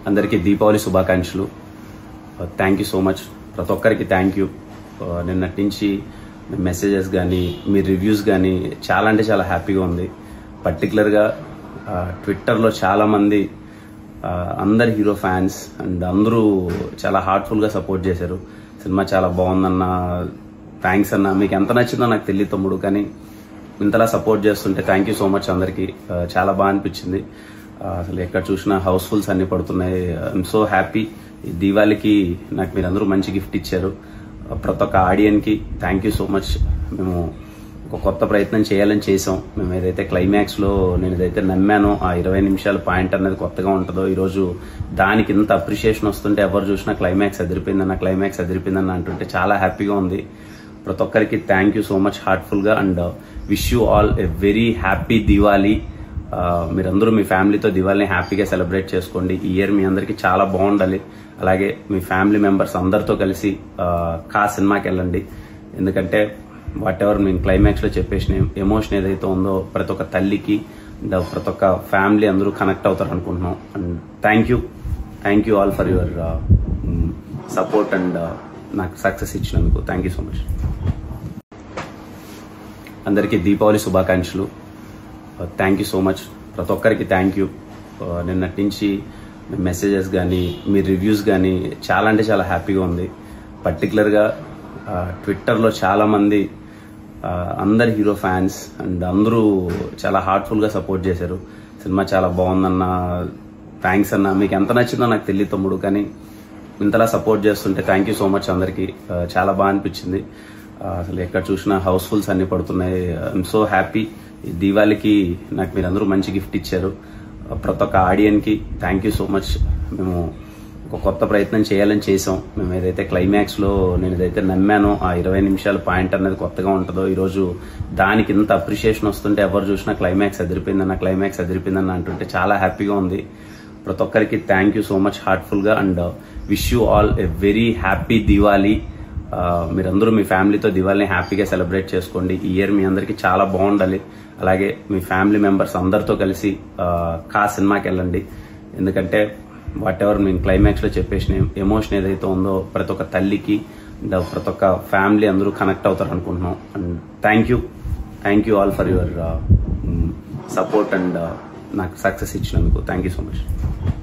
అందరికీ దీపావళి శుభాకాంక్షలు thank you so much ప్రతి ఒక్కరికి థ్యాంక్ యూ నిన్నటి నుంచి మెసేజెస్ కానీ మీ రివ్యూస్ కానీ చాలా అంటే చాలా హ్యాపీగా ఉంది పర్టికులర్గా ట్విట్టర్లో చాలామంది అందరు హీరో ఫ్యాన్స్ అండ్ అందరూ చాలా హార్ట్ఫుల్గా సపోర్ట్ చేశారు సినిమా చాలా బాగుందన్న థ్యాంక్స్ అన్న మీకు ఎంత నచ్చిందో నాకు తెలియదు తమ్ముడు కానీ ఇంతలా సపోర్ట్ చేస్తుంటే థ్యాంక్ యూ సో మచ్ అందరికి చాలా బాగా అనిపించింది ఆ, అసలు ఎక్కడ చూసినా హౌస్ఫుల్స్ అన్ని పడుతున్నాయి ఐఎమ్ సో హ్యాపీ ఈ దీవాళికి నాకు మీరు అందరూ మంచి గిఫ్ట్ ఇచ్చారు ఆ, ప్రతి ఒక్క ఆడియన్కి థ్యాంక్ యూ సో మచ్ మేము ఒక కొత్త ప్రయత్నం చేయాలని చేసాం మేము ఏదైతే క్లైమాక్స్లో నేను ఏదైతే నమ్మానో ఆ ఇరవై నిమిషాల పాయింట్ అనేది కొత్తగా ఉంటుందో ఈరోజు దానికి ఇంత అప్రిషియేషన్ వస్తుంటే ఎవరు చూసినా క్లైమాక్స్ అదిరిపోయిందన్న క్లైమాక్స్ అదిరిపోయిందన్న అంటుంటే చాలా హ్యాపీగా ఉంది ప్రతి ఒక్కరికి థ్యాంక్ యూ సో మచ్ హార్ట్ఫుల్గా and wish you all a very happy Diwali ఆ, మీరందరూ మీ ఫ్యామిలీతో దివాళీని హ్యాపీగా సెలబ్రేట్ చేసుకోండి ఈ ఇయర్ మీ అందరికీ చాలా బాగుండాలి అలాగే మీ ఫ్యామిలీ మెంబర్స్ అందరితో కలిసి ఆ, కా సినిమాకి వెళ్ళండి ఎందుకంటే వాట్ ఎవర్ నేను క్లైమాక్స్ లో చెప్పేసిన ఎమోషన్ ఏదైతే ఉందో ప్రతి ఒక్క తల్లికి and ప్రతి ఒక్క ఫ్యామిలీ అందరూ కనెక్ట్ అవుతారు అనుకుంటున్నాం and thank you thank you all for your support and నాకు సక్సెస్ ఇచ్చినందుకు థ్యాంక్ యూ సో మచ్ అందరికీ దీపావళి శుభాకాంక్షలు థ్యాంక్ యూ సో మచ్ ప్రతి ఒక్కరికి థ్యాంక్ యూ నిన్నటి నుంచి మెసేజెస్ కానీ మీ రివ్యూస్ కానీ చాలా అంటే చాలా హ్యాపీగా ఉంది పర్టికులర్గా ట్విట్టర్లో చాలామంది అందరు హీరో ఫ్యాన్స్ అండ్ అందరూ చాలా హార్ట్ఫుల్గా సపోర్ట్ చేశారు సినిమా చాలా బాగుందన్న థ్యాంక్స్ అన్న మీకు ఎంత నచ్చిందో నాకు తెలియదు తమ్ముడు కానీ ఇంతలా సపోర్ట్ చేస్తుంటే థ్యాంక్ యూ సో మచ్ అందరికి చాలా బాగా అనిపించింది ఆ, అసలు ఎక్కడ చూసినా హౌస్ఫుల్స్ అన్ని పడుతున్నాయి ఐఎమ్ సో హ్యాపీ ఈ దీవాళికి నాకు మీరు అందరూ మంచి గిఫ్ట్ ఇచ్చారు ఆ, ప్రతి ఒక్క ఆడియన్కి థ్యాంక్ యూ సో మచ్ మేము ఒక కొత్త ప్రయత్నం చేయాలని చేసాం మేము ఏదైతే క్లైమాక్స్లో నేను ఏదైతే నమ్మానో ఆ ఇరవై నిమిషాల పాయింట్ అనేది కొత్తగా ఉంటుందో ఈరోజు దానికి ఇంత అప్రిషియేషన్ వస్తుంటే ఎవరు చూసినా క్లైమాక్స్ అదిరిపోయిందన్న క్లైమాక్స్ అదిరిపోయిందన్న అంటుంటే చాలా హ్యాపీగా ఉంది ప్రతి ఒక్కరికి థ్యాంక్ యూ సో మచ్ హార్ట్ఫుల్గా and wish you all a very happy Diwali ఆ, మీరందరూ మీ ఫ్యామిలీతో దివాళీని హ్యాపీగా సెలబ్రేట్ చేసుకోండి ఈ ఇయర్ మీ అందరికీ చాలా బాగుండాలి అలాగే మీ ఫ్యామిలీ మెంబర్స్ అందరితో కలిసి ఆ, కా సినిమాకి వెళ్ళండి ఎందుకంటే వాట్ ఎవర్ నేను క్లైమాక్స్ లో చెప్పేసిన ఎమోషన్ ఏదైతే ఉందో ప్రతి ఒక్క తల్లికి and ప్రతి ఒక్క ఫ్యామిలీ అందరూ కనెక్ట్ అవుతారు అనుకుంటున్నాం and thank you thank you all for your support and నాకు సక్సెస్ ఇచ్చినందుకు థ్యాంక్ యూ సో మచ్